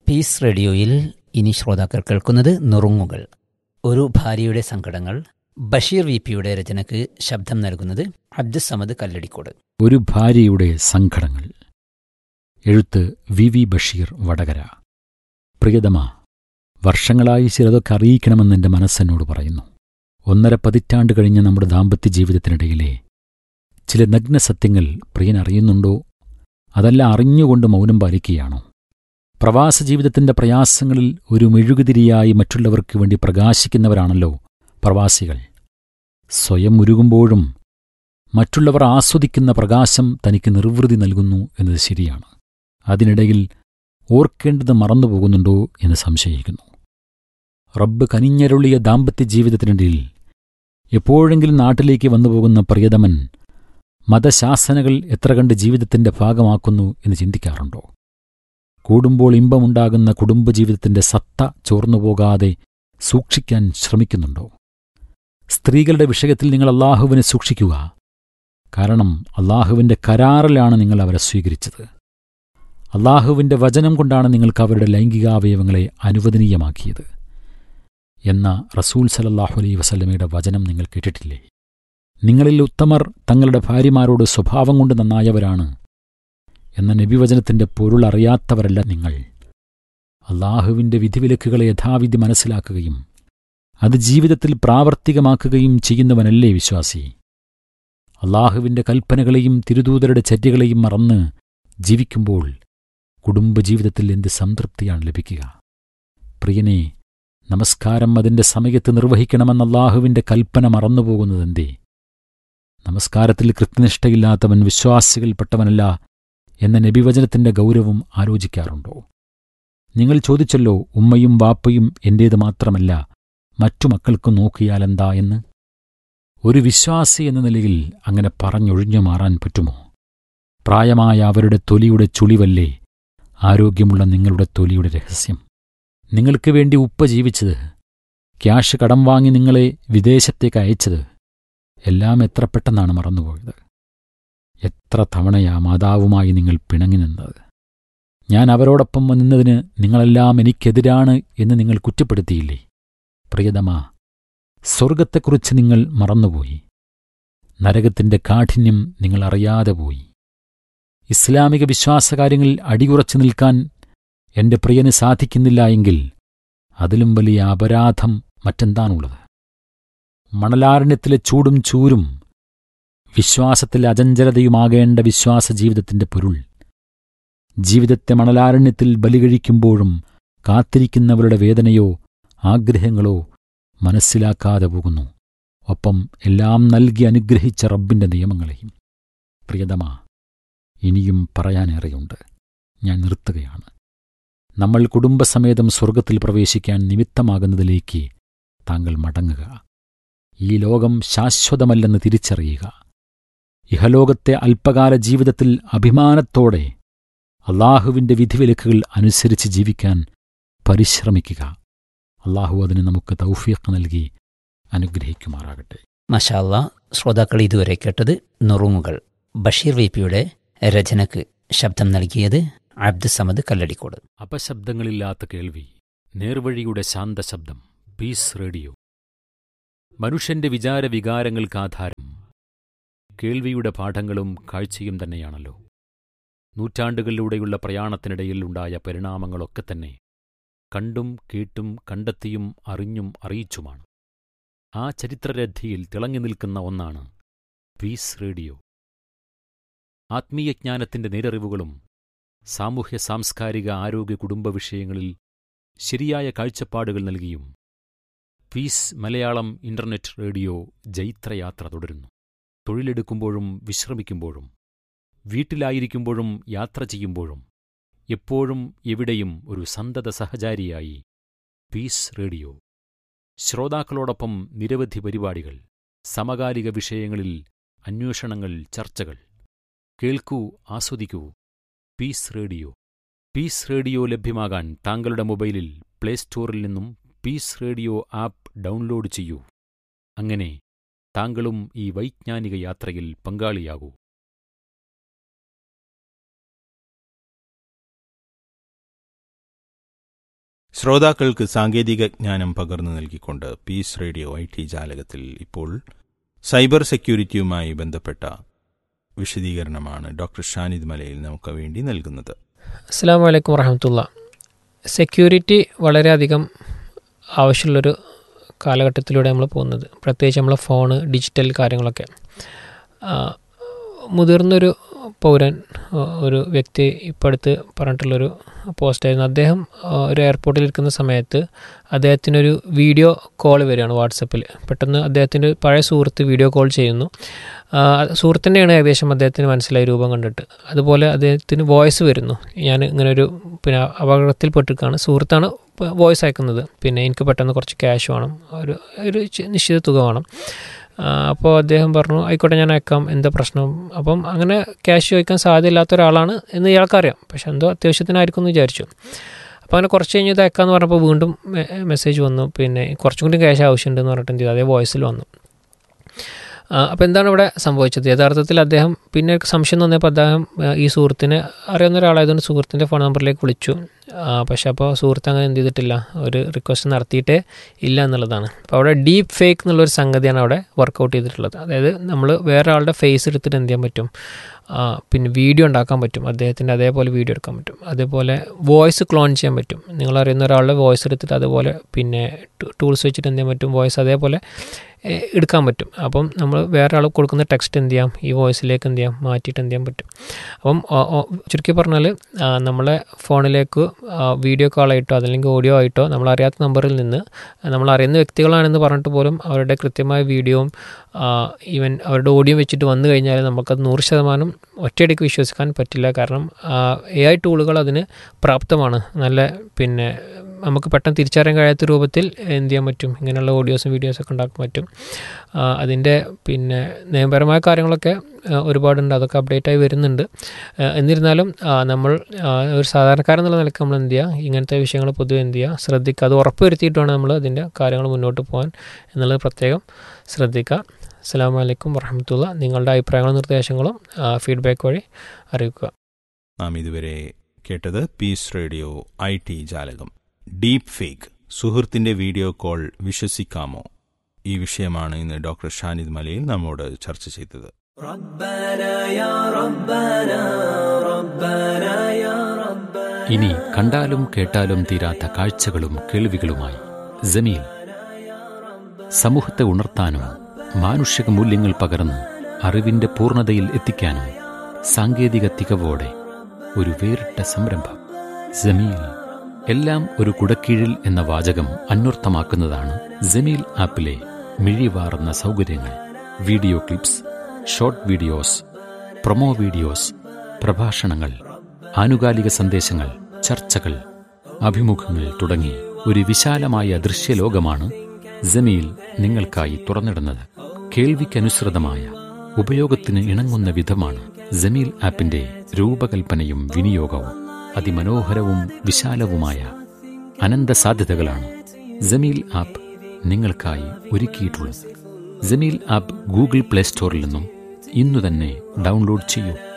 piece റേഡിയോയിൽ ഇനി ശ്രോതാക്കൾ കേൾക്കുന്നത് നുറുങ്ങുകൾ ഒരു ഭാര്യയുടെ സങ്കടങ്ങൾ ബഷീർ വി പിയുടെ രചനയ്ക്ക് ശബ്ദം നൽകുന്നത് അബ്ദുസമദ് കല്ലടിക്കോട് ഒരു ഭാര്യയുടെ സങ്കടങ്ങൾ എഴുത്ത് വി വി ബഷീർ വടകര പ്രിയതമ വർഷങ്ങളായി ചിലതൊക്കെ അറിയിക്കണമെന്ന് എൻ്റെ മനസ്സെന്നോട് പറയുന്നു ഒന്നര പതിറ്റാണ്ട് കഴിഞ്ഞ നമ്മുടെ ദാമ്പത്യ ജീവിതത്തിനിടയിലെ ചില നഗ്ന സത്യങ്ങൾ പ്രിയൻ അറിയുന്നുണ്ടോ അതല്ല അറിഞ്ഞുകൊണ്ട് മൗനം പാലിക്കുകയാണോ പ്രവാസ ജീവിതത്തിന്റെ പ്രയാസങ്ങളിൽ ഒരു മെഴുകുതിരിയായി മറ്റുള്ളവർക്ക് വേണ്ടി പ്രകാശിക്കുന്നവരാണല്ലോ പ്രവാസികൾ സ്വയം ഉരുകുമ്പോഴും മറ്റുള്ളവർ ആസ്വദിക്കുന്ന പ്രകാശം തനിക്ക് നിർവൃതി നൽകുന്നു എന്നത് ശരിയാണ് അതിനിടയിൽ ഓർക്കേണ്ടത് മറന്നുപോകുന്നുണ്ടോ എന്ന് സംശയിക്കുന്നു റബ്ബ് കനിഞ്ഞരുളിയ ദാമ്പത്യ ജീവിതത്തിനിടയിൽ എപ്പോഴെങ്കിലും നാട്ടിലേക്ക് വന്നുപോകുന്ന പ്രിയതമൻ മതശാസനകൾ എത്ര കണ്ട് ജീവിതത്തിന്റെ ഭാഗമാക്കുന്നു എന്ന് ചിന്തിക്കാറുണ്ടോ കൂടുമ്പോൾ ഇമ്പമുണ്ടാകുന്ന കുടുംബജീവിതത്തിന്റെ സത്ത ചോർന്നുപോകാതെ സൂക്ഷിക്കാൻ ശ്രമിക്കുന്നുണ്ടോ സ്ത്രീകളുടെ വിഷയത്തിൽ നിങ്ങൾ അള്ളാഹുവിനെ സൂക്ഷിക്കുക കാരണം അള്ളാഹുവിന്റെ കരാറിലാണ് നിങ്ങൾ അവരെ സ്വീകരിച്ചത് അള്ളാഹുവിന്റെ വചനം കൊണ്ടാണ് നിങ്ങൾക്ക് അവരുടെ ലൈംഗികാവയവങ്ങളെ അനുവദനീയമാക്കിയത് എന്ന റസൂൽ സലല്ലാഹു അലൈ വസല്ലമയുടെ വചനം നിങ്ങൾ കേട്ടിട്ടില്ലേ നിങ്ങളിൽ ഉത്തമർ തങ്ങളുടെ ഭാര്യമാരോട് സ്വഭാവം കൊണ്ട് നന്നായവരാണ് എന്ന നബിവചനത്തിന്റെ പൊരുൾ അറിയാത്തവരല്ല നിങ്ങൾ അള്ളാഹുവിന്റെ വിധിവിലക്കുകളെ യഥാവിധി മനസ്സിലാക്കുകയും അത് ജീവിതത്തിൽ പ്രാവർത്തികമാക്കുകയും ചെയ്യുന്നവനല്ലേ വിശ്വാസി അള്ളാഹുവിന്റെ കൽപ്പനകളെയും തിരുദൂതരുടെ ചര്യകളെയും മറന്ന് ജീവിക്കുമ്പോൾ കുടുംബജീവിതത്തിൽ എന്ത് സംതൃപ്തിയാണ് ലഭിക്കുക പ്രിയനെ നമസ്കാരം അതിന്റെ സമയത്ത് നിർവഹിക്കണമെന്ന അള്ളാഹുവിന്റെ കൽപ്പന മറന്നുപോകുന്നതെന്തേ നമസ്കാരത്തിൽ കൃത്യനിഷ്ഠയില്ലാത്തവൻ വിശ്വാസികൾപ്പെട്ടവനല്ല എന്ന നബിവചനത്തിന്റെ ഗൗരവം ആലോചിക്കാറുണ്ടോ നിങ്ങൾ ചോദിച്ചല്ലോ ഉമ്മയും വാപ്പയും എന്റേത് മാത്രമല്ല മറ്റു മക്കൾക്കും നോക്കിയാലെന്താ എന്ന് ഒരു വിശ്വാസി എന്ന നിലയിൽ അങ്ങനെ പറഞ്ഞൊഴിഞ്ഞു മാറാൻ പറ്റുമോ പ്രായമായ അവരുടെ തൊലിയുടെ ചുളിവല്ലേ ആരോഗ്യമുള്ള നിങ്ങളുടെ തൊലിയുടെ രഹസ്യം നിങ്ങൾക്ക് വേണ്ടി ഉപ്പ ജീവിച്ചത് ക്യാഷ് കടം വാങ്ങി നിങ്ങളെ വിദേശത്തേക്ക് അയച്ചത് എല്ലാം എത്ര പെട്ടെന്നാണ് മറന്നുപോയത് എത്ര തവണയാ മാതാവുമായി നിങ്ങൾ പിണങ്ങി നിന്നത് ഞാൻ അവരോടൊപ്പം നിന്നതിന് നിങ്ങളെല്ലാം എനിക്കെതിരാണ് എന്ന് നിങ്ങൾ കുറ്റപ്പെടുത്തിയില്ലേ പ്രിയതമാ സ്വർഗത്തെക്കുറിച്ച് നിങ്ങൾ മറന്നുപോയി നരകത്തിന്റെ കാഠിന്യം നിങ്ങൾ അറിയാതെ പോയി ഇസ്ലാമിക വിശ്വാസകാര്യങ്ങളിൽ അടിയുറച്ചു നിൽക്കാൻ എന്റെ പ്രിയന് സാധിക്കുന്നില്ല എങ്കിൽ അതിലും വലിയ അപരാധം മറ്റെന്താണുള്ളത് മണലാരണ്യത്തിലെ ചൂടും ചൂരും വിശ്വാസത്തിലെ അചഞ്ചലതയുമാകേണ്ട വിശ്വാസ ജീവിതത്തിന്റെ പൊരുൾ ജീവിതത്തെ മണലാരണ്യത്തിൽ ബലികഴിക്കുമ്പോഴും കാത്തിരിക്കുന്നവരുടെ വേദനയോ ആഗ്രഹങ്ങളോ മനസ്സിലാക്കാതെ പോകുന്നു ഒപ്പം എല്ലാം നൽകി അനുഗ്രഹിച്ച റബ്ബിന്റെ നിയമങ്ങളെയും പ്രിയതമാ ഇനിയും പറയാനേറെയുണ്ട് ഞാൻ നിർത്തുകയാണ് നമ്മൾ കുടുംബസമേതം സ്വർഗത്തിൽ പ്രവേശിക്കാൻ നിമിത്തമാകുന്നതിലേക്ക് താങ്കൾ മടങ്ങുക ഈ ലോകം ശാശ്വതമല്ലെന്ന് തിരിച്ചറിയുക ഇഹലോകത്തെ അല്പകാല ജീവിതത്തിൽ അഭിമാനത്തോടെ അള്ളാഹുവിന്റെ വിധിവിലക്കുകൾ അനുസരിച്ച് ജീവിക്കാൻ പരിശ്രമിക്കുക അള്ളാഹു അതിന് നമുക്ക് തൗഫീഖ് നൽകി അനുഗ്രഹിക്കുമാറാകട്ടെ മഷാല്ല ശ്രോതാക്കൾ ഇതുവരെ കേട്ടത് നുറുങ്ങുകൾ ബഷീർ വി പിയുടെ രചനയ്ക്ക് ശബ്ദം നൽകിയത് അബ്ദുസമദ് കല്ലടിക്കോട് അപശബ്ദങ്ങളില്ലാത്ത കേൾവി നേർവഴിയുടെ ശാന്തശബ്ദം പീസ് റേഡിയോ മനുഷ്യന്റെ വിചാരവികാരങ്ങൾക്കാധാരം കേൾവിയുടെ പാഠങ്ങളും കാഴ്ചയും തന്നെയാണല്ലോ നൂറ്റാണ്ടുകളിലൂടെയുള്ള പ്രയാണത്തിനിടയിൽ ഉണ്ടായ പരിണാമങ്ങളൊക്കെ തന്നെ കണ്ടും കേട്ടും കണ്ടെത്തിയും അറിഞ്ഞും അറിയിച്ചുമാണ് ആ ചരിത്രരഥിയിൽ തിളങ്ങി നിൽക്കുന്ന ഒന്നാണ് പീസ് റേഡിയോ ആത്മീയജ്ഞാനത്തിന്റെ നേരറിവുകളും സാമൂഹ്യ സാംസ്കാരിക ആരോഗ്യ കുടുംബ വിഷയങ്ങളിൽ ശരിയായ കാഴ്ചപ്പാടുകൾ നൽകിയും പീസ് മലയാളം ഇന്റർനെറ്റ് റേഡിയോ ജൈത്രയാത്ര തുടരുന്നു തൊഴിലെടുക്കുമ്പോഴും വിശ്രമിക്കുമ്പോഴും വീട്ടിലായിരിക്കുമ്പോഴും യാത്ര ചെയ്യുമ്പോഴും എപ്പോഴും എവിടെയും ഒരു സന്തത സഹചാരിയായി പീസ് റേഡിയോ ശ്രോതാക്കളോടൊപ്പം നിരവധി പരിപാടികൾ സമകാലിക വിഷയങ്ങളിൽ അന്വേഷണങ്ങൾ ചർച്ചകൾ കേൾക്കൂ ആസ്വദിക്കൂ പീസ് റേഡിയോ പീസ് റേഡിയോ ലഭ്യമാകാൻ താങ്കളുടെ മൊബൈലിൽ പ്ലേ സ്റ്റോറിൽ നിന്നും പീസ് റേഡിയോ ആപ്പ് ഡൗൺലോഡ് ചെയ്യൂ അങ്ങനെ താങ്കളും ഈ വൈജ്ഞാനിക യാത്രയിൽ പങ്കാളിയാകൂ ശ്രോതാക്കൾക്ക് സാങ്കേതിക ജ്ഞാനം പകർന്നു നൽകിക്കൊണ്ട് പീസ് റേഡിയോ ഐ ടി ജാലകത്തിൽ ഇപ്പോൾ സൈബർ സെക്യൂരിറ്റിയുമായി ബന്ധപ്പെട്ട വിശദീകരണമാണ് ഡോക്ടർ ഷാനിദ് മലയിൽ നമുക്ക് വേണ്ടി നൽകുന്നത് അസ്സാം വലൈക്കും വറഹമത്തുള്ള സെക്യൂരിറ്റി വളരെയധികം ആവശ്യമുള്ളൊരു കാലഘട്ടത്തിലൂടെ നമ്മൾ പോകുന്നത് പ്രത്യേകിച്ച് നമ്മളെ ഫോണ് ഡിജിറ്റൽ കാര്യങ്ങളൊക്കെ ആ, മുതിർന്നൊരു പൗരൻ ആ, ഒരു വ്യക്തി ഇപ്പോൾ അടുത്ത് പറഞ്ഞിട്ടുള്ളൊരു പോസ്റ്റായിരുന്നു അദ്ദേഹം ആ, ഒരു എയർപോർട്ടിൽ ഇരിക്കുന്ന സമയത്ത് അദ്ദേഹത്തിനൊരു വീഡിയോ കോൾ വരികയാണ് വാട്സപ്പിൽ പെട്ടെന്ന് അദ്ദേഹത്തിൻ്റെ പഴയ സുഹൃത്ത് വീഡിയോ കോൾ ചെയ്യുന്നു ആ, സുഹൃത്തിൻ്റെയാണ് ഏകദേശം അദ്ദേഹത്തിന് മനസ്സിലായ രൂപം കണ്ടിട്ട് അതുപോലെ അദ്ദേഹത്തിന് വോയിസ് വരുന്നു ഞാൻ ഇങ്ങനെ ഒരു പിന്നെ അപകടത്തിൽപ്പെട്ടിരിക്കുകയാണ് സുഹൃത്താണ് വോയിസ് അയക്കുന്നത് പിന്നെ എനിക്ക് പെട്ടെന്ന് കുറച്ച് ക്യാഷ് വേണം ഒരു ഒരു ചി- നിശ്ചിത തുക വേണം ആ, അപ്പോൾ അദ്ദേഹം പറഞ്ഞു ആയിക്കോട്ടെ ഞാൻ അയക്കാം എന്താ പ്രശ്നം അപ്പം അങ്ങനെ ക്യാഷ് ചോദിക്കാൻ സാധ്യതയില്ലാത്ത ഒരാളാണ് എന്ന് ഇയാൾക്കറിയാം പക്ഷെ എന്തോ അത്യാവശ്യത്തിനായിരിക്കും എന്ന് വിചാരിച്ചു അപ്പോൾ അങ്ങനെ കുറച്ച് കഴിഞ്ഞ് ഇത് അയക്കാമെന്ന് പറഞ്ഞപ്പോൾ വീണ്ടും മെ- മെസ്സേജ് വന്നു പിന്നെ കുറച്ചും കൂടി ക്യാഷ് ആവശ്യമുണ്ടെന്ന് പറഞ്ഞിട്ട് എന്ത് ചെയ്തു അതേ വോയിസിൽ വന്നു അപ്പോൾ എന്താണ് ഇവിടെ സംഭവിച്ചത് യഥാർത്ഥത്തിൽ അദ്ദേഹം പിന്നെ ഒരു സംശയം തോന്നിയപ്പോൾ അദ്ദേഹം ആ, ഈ സുഹൃത്തിനെ അറിയുന്ന ഒരാളായതുകൊണ്ട് സുഹൃത്തിൻ്റെ ഫോൺ നമ്പറിലേക്ക് വിളിച്ചു ആ, പക്ഷെ അപ്പോൾ സുഹൃത്ത് അങ്ങനെ എന്ത് ചെയ്തിട്ടില്ല ഒരു റിക്വസ്റ്റ് നടത്തിയിട്ടേ ഇല്ല എന്നുള്ളതാണ് അപ്പോൾ അവിടെ ഡീപ്പ് ഫേക്ക് എന്നുള്ളൊരു സംഗതിയാണ് അവിടെ വർക്കൗട്ട് ചെയ്തിട്ടുള്ളത് അതായത് നമ്മൾ വേറെ ആളുടെ ഫേസ് എടുത്തിട്ട് എന്ത് ചെയ്യാൻ പറ്റും ആ, പിന്നെ വീഡിയോ ഉണ്ടാക്കാൻ പറ്റും അദ്ദേഹത്തിൻ്റെ അതേപോലെ വീഡിയോ എടുക്കാൻ പറ്റും അതേപോലെ വോയിസ് ക്ലോൺ ചെയ്യാൻ പറ്റും നിങ്ങൾ അറിയുന്ന ഒരാളുടെ വോയിസ് എടുത്തിട്ട് അതുപോലെ പിന്നെ ടൂൾസ് വെച്ചിട്ട് എന്ത് ചെയ്യാൻ പറ്റും വോയിസ് അതേപോലെ ഏ, എടുക്കാൻ പറ്റും അപ്പം നമ്മൾ വേറെ ആൾ കൊടുക്കുന്ന ടെക്സ്റ്റ് എന്ത് ചെയ്യാം ഈ വോയിസിലേക്ക് എന്ത് ചെയ്യാം മാറ്റിയിട്ട് എന്ത് ചെയ്യാൻ പറ്റും അപ്പം ഓ- ഓ- ചുരുക്കി പറഞ്ഞാൽ ആ, നമ്മളെ ഫോണിലേക്ക് ആ, വീഡിയോ കോളായിട്ടോ അതല്ലെങ്കിൽ ഓഡിയോ ആയിട്ടോ നമ്മൾ അറിയാത്ത നമ്പറിൽ നിന്ന് നമ്മൾ അറിയുന്ന വ്യക്തികളാണെന്ന് പറഞ്ഞിട്ട് പോലും അവരുടെ കൃത്യമായ വീഡിയോയും ഈവൻ അവരുടെ ഓഡിയോ വെച്ചിട്ട് വന്നു കഴിഞ്ഞാൽ നമുക്കത് നൂറ് ശതമാനം ഒറ്റയടിക്ക് വിശ്വസിക്കാൻ പറ്റില്ല കാരണം എ ഐ ടൂളുകൾ അതിന് പ്രാപ്തമാണ് നല്ല പിന്നെ നമുക്ക് പെട്ടെന്ന് തിരിച്ചറിയാൻ കഴിയാത്ത രൂപത്തിൽ എന്ത് ചെയ്യാൻ പറ്റും ഇങ്ങനെയുള്ള ഓഡിയോസും വീഡിയോസൊക്കെ ഉണ്ടാക്കാൻ പറ്റും ആ, അതിൻ്റെ പിന്നെ നിയമപരമായ കാര്യങ്ങളൊക്കെ ആ, ഒരുപാടുണ്ട് അതൊക്കെ അപ്ഡേറ്റ് ആയി വരുന്നുണ്ട് ആ, എന്നിരുന്നാലും ആ, നമ്മൾ ആ, ഒരു സാധാരണക്കാരൻ എന്നുള്ള നിലയ്ക്ക് നമ്മൾ എന്ത് ചെയ്യുക ഇങ്ങനത്തെ വിഷയങ്ങൾ പൊതുവെ എന്ത് ചെയ്യുക ശ്രദ്ധിക്കുക അത് ഉറപ്പ് വരുത്തിയിട്ട് വേണം നമ്മൾ അതിൻ്റെ കാര്യങ്ങൾ മുന്നോട്ട് പോകാൻ എന്നുള്ളത് പ്രത്യേകം ശ്രദ്ധിക്കുക അസ്സാം വലൈക്കും വർഹമത്തുള്ള നിങ്ങളുടെ അഭിപ്രായങ്ങളും നിർദ്ദേശങ്ങളും ഫീഡ്ബാക്ക് വഴി അറിയിക്കുക നാം ഇതുവരെ കേട്ടത് പീസ് റേഡിയോ ഐ ടി ജാലകം ഡീപ് ഫേക്ക് സുഹൃത്തിന്റെ വീഡിയോ കോൾ വിശ്വസിക്കാമോ ഈ വിഷയമാണ് ഇന്ന് ഡോക്ടർ ഷാനിദ് മലയിൽ നമ്മോട് ചർച്ച ചെയ്തത് ഇനി കണ്ടാലും കേട്ടാലും തീരാത്ത കാഴ്ചകളും കേൾവികളുമായി ജമീൽ സമൂഹത്തെ ഉണർത്താനും മാനുഷിക മൂല്യങ്ങൾ പകർന്ന് അറിവിന്റെ പൂർണ്ണതയിൽ എത്തിക്കാനും സാങ്കേതിക തികവോടെ ഒരു വേറിട്ട സംരംഭം ജമീൽ എല്ലാം ഒരു കുടക്കീഴിൽ എന്ന വാചകം അന്വർത്ഥമാക്കുന്നതാണ് ജമീൽ ആപ്പിലെ മിഴിവാർന്ന സൗകര്യങ്ങൾ video clips short videos promo videos പ്രഭാഷണങ്ങൾ ആനുകാലിക സന്ദേശങ്ങൾ ചർച്ചകൾ അഭിമുഖങ്ങൾ തുടങ്ങി ഒരു വിശാലമായ ദൃശ്യലോകമാണ് ജമീൽ നിങ്ങൾക്കായി തുറന്നിടുന്നത് കേൾവിക്കനുസൃതമായ ഉപയോഗത്തിന് ഇണങ്ങുന്ന വിധമാണ് ജമീൽ ആപ്പിന്റെ രൂപകൽപ്പനയും വിനിയോഗവും അതിമനോഹരവും വിശാലവുമായ അനന്ത സാധ്യതകളാണ് ജമീൽ ആപ്പ് നിങ്ങൾക്കായി ഒരുക്കിയിട്ടുള്ളത് ജമീൽ ആപ്പ് ഗൂഗിൾ പ്ലേ സ്റ്റോറിൽ നിന്നും ഇന്നു തന്നെ ഡൗൺലോഡ് ചെയ്യൂ